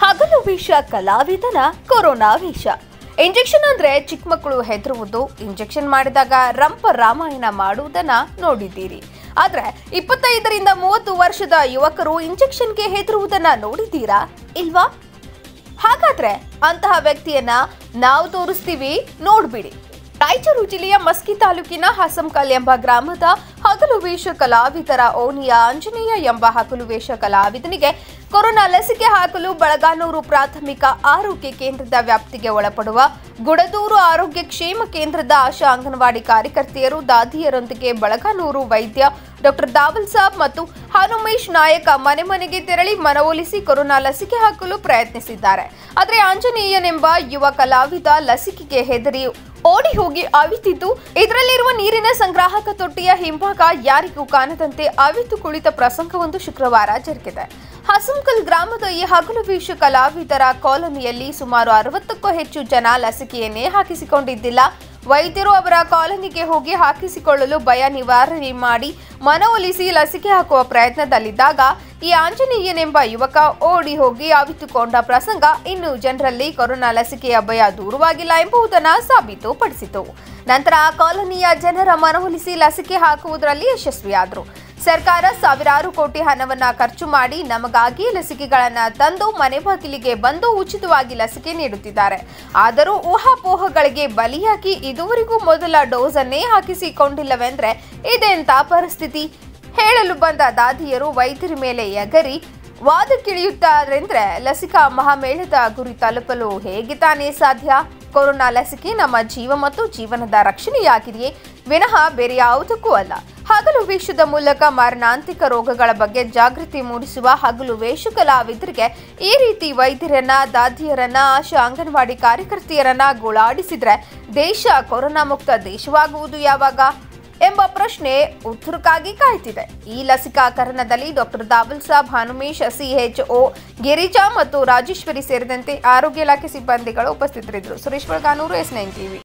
ಹಗಲು ವೇಷ ಕಲಾವಿದನ ಕೊರೋನಾ ವೇಷ ಇಂಜೆಕ್ಷನ್ ಅಂದ್ರೆ ಚಿಕ್ಕ ಮಕ್ಕಳು ಹೆದರುವುದು ಇಂಜೆಕ್ಷನ್ ಮಾಡಿದಾಗ ರಂಪ ರಾಮಾಯಣ ಮಾಡುವುದನ್ನ ನೋಡಿದ್ದೀರಿ ಆದ್ರೆ ಇಪ್ಪತ್ತೈದರಿಂದ ಮೂವತ್ತು ವರ್ಷದ ಯುವಕರು ಇಂಜೆಕ್ಷನ್ಗೆ ಹೆದರುವುದನ್ನ ನೋಡಿದ್ದೀರಾ ಇಲ್ವಾ ಹಾಗಾದ್ರೆ ಅಂತಹ ವ್ಯಕ್ತಿಯನ್ನ ನಾವು ತೋರಿಸ್ತೀವಿ ನೋಡ್ಬಿಡಿ ರಾಯಚೂರು ಜಿಲ್ಲೆಯ ಮಸ್ಕಿ ತಾಲೂಕಿನ ಹಸಂಕಲ್ ಎಂಬ ಗ್ರಾಮದ ಹಗಲು ವೇಷ ಕಲಾವಿದರ ಓಣಿಯ ಆಂಜನೇಯ ಎಂಬ ಹಗಲು ವೇಷ ಕಲಾವಿದನಿಗೆ ಕೊರೋನಾ ಲಸಿಕೆ ಹಾಕಲು ಬಳಗಾನೂರು ಪ್ರಾಥಮಿಕ ಆರೋಗ್ಯ ಕೇಂದ್ರದ ವ್ಯಾಪ್ತಿಗೆ ಒಳಪಡುವ ಗುಡದೂರು ಆರೋಗ್ಯ ಕ್ಷೇಮ ಕೇಂದ್ರದ ಆಶಾ ಅಂಗನವಾಡಿ ಕಾರ್ಯಕರ್ತೆಯರು ದಾದಿಯರೊಂದಿಗೆ ಬಳಗಾನೂರು ವೈದ್ಯ ಡಾಕ್ಟರ್ ದಾವಲ್ ಸಾಬ್ ಮತ್ತು ಹನುಮೇಶ್ ನಾಯಕ ಮನೆ ಮನೆಗೆ ತೆರಳಿ ಮನವೊಲಿಸಿ ಕೊರೋನಾ ಲಸಿಕೆ ಹಾಕಲು ಪ್ರಯತ್ನಿಸಿದ್ದಾರೆ ಆದರೆ ಆಂಜನೇಯನೆಂಬ ಯುವ ಕಲಾವಿದ ಲಸಿಕೆಗೆ ಹೆದರಿ ಓಡಿ ಹೋಗಿ ಅವಿತಿದ್ದು ಇದರಲ್ಲಿರುವ ನೀರಿನ ಸಂಗ್ರಾಹಕ ತೊಟ್ಟಿಯ ಹಿಂಭಾಗ ಯಾರಿಗೂ ಕಾಣದಂತೆ ಅವಿತು ಕುಳಿತ ಪ್ರಸಂಗವೊಂದು ಶುಕ್ರವಾರ ಜರುಗಿದೆ ಹಸಂಕಲ್ ಗ್ರಾಮದ ಈ ಹಗಲು ವೇಷ ಕಲಾವಿದರ ಕಾಲೋನಿಯಲ್ಲಿ ಸುಮಾರು ಅರವತ್ತಕ್ಕೂ ಹೆಚ್ಚು ಜನ ಲಸಿಕೆಯನ್ನೇ ಹಾಕಿಸಿಕೊಂಡಿದ್ದಿಲ್ಲ ವೈದ್ಯರು ಅವರ ಕಾಲೋನಿಗೆ ಹೋಗಿ ಹಾಕಿಸಿಕೊಳ್ಳಲು ಭಯ ನಿವಾರಣೆ ಮಾಡಿ ಮನವೊಲಿಸಿ ಲಸಿಕೆ ಹಾಕುವ ಪ್ರಯತ್ನದಲ್ಲಿದ್ದಾಗ ಈ ಆಂಜನೇಯನೆಂಬ ಯುವಕ ಓಡಿ ಹೋಗಿ ಅವಿತುಕೊಂಡ ಪ್ರಸಂಗ ಇನ್ನು ಜನರಲ್ಲಿ ಕೊರೋನಾ ಲಸಿಕೆಯ ಭಯ ದೂರವಾಗಿಲ್ಲ ಎಂಬುದನ್ನು ಸಾಬೀತುಪಡಿಸಿತು ನಂತರ ಆ ಕಾಲೋನಿಯ ಜನರ ಮನವೊಲಿಸಿ ಲಸಿಕೆ ಹಾಕುವುದರಲ್ಲಿ ಯಶಸ್ವಿಯಾದರು ಸರ್ಕಾರ ಸಾವಿರಾರು ಕೋಟಿ ಹಣವನ್ನ ಖರ್ಚು ಮಾಡಿ ನಮಗಾಗಿ ಲಸಿಕೆಗಳನ್ನ ತಂದು ಮನೆ ಬಾಗಿಲಿಗೆ ಬಂದು ಉಚಿತವಾಗಿ ಲಸಿಕೆ ನೀಡುತ್ತಿದ್ದಾರೆ ಆದರೂ ಊಹಾಪೋಹಗಳಿಗೆ ಬಲಿಯಾಗಿ ಇದುವರೆಗೂ ಮೊದಲ ಡೋಸ್ ಅನ್ನೇ ಹಾಕಿಸಿಕೊಂಡಿಲ್ಲವೆಂದ್ರೆ ಇದೆಂತ ಪರಿಸ್ಥಿತಿ ಹೇಳಲು ಬಂದ ದಾದಿಯರು ವೈದ್ಯರ ಮೇಲೆ ಎಗರಿ ವಾದಕ್ಕಿಳಿಯುತ್ತಾರೆಂದ್ರೆ ಲಸಿಕಾ ಮಹಾಮೇಳದ ಗುರಿ ತಲುಪಲು ಹೇಗೆ ತಾನೇ ಸಾಧ್ಯ ಕೊರೋನಾ ಲಸಿಕೆ ನಮ್ಮ ಜೀವ ಮತ್ತು ಜೀವನದ ರಕ್ಷಣೆಯಾಗಿದೆಯೇ ವಿನಃ ಬೇರೆ ಯಾವುದಕ್ಕೂ ಅಲ್ಲ ಹಗಲು ವೇಷದ ಮೂಲಕ ಮಾರಣಾಂತಿಕ ರೋಗಗಳ ಬಗ್ಗೆ ಜಾಗೃತಿ ಮೂಡಿಸುವ ಹಗಲು ವೇಷ ಕಲಾವಿದರಿಗೆ ಈ ರೀತಿ ವೈದ್ಯರನ್ನ ದಾದಿಯರನ್ನ ಆಶಾ ಅಂಗನವಾಡಿ ಕಾರ್ಯಕರ್ತೆಯರನ್ನ ಗೋಳಾಡಿಸಿದ್ರೆ ದೇಶ ಕೊರೋನಾ ಮುಕ್ತ ದೇಶವಾಗುವುದು ಯಾವಾಗ ಎಂಬ ಪ್ರಶ್ನೆ ಉತ್ತರಕ್ಕಾಗಿ ಕಾಯ್ತಿದೆ ಈ ಲಸಿಕಾಕರಣದಲ್ಲಿ ಡಾಕ್ಟರ್ ದಾವಲ್ ಸಾಬ್ ಹನುಮೇಶ್ ಸಿಎಚ್ಒ ಗಿರಿಜಾ ಮತ್ತು ರಾಜೇಶ್ವರಿ ಸೇರಿದಂತೆ ಆರೋಗ್ಯ ಇಲಾಖೆ ಸಿಬ್ಬಂದಿಗಳು ಉಪಸ್ಥಿತರಿದ್ದರು Suresh Balaganur S nine TV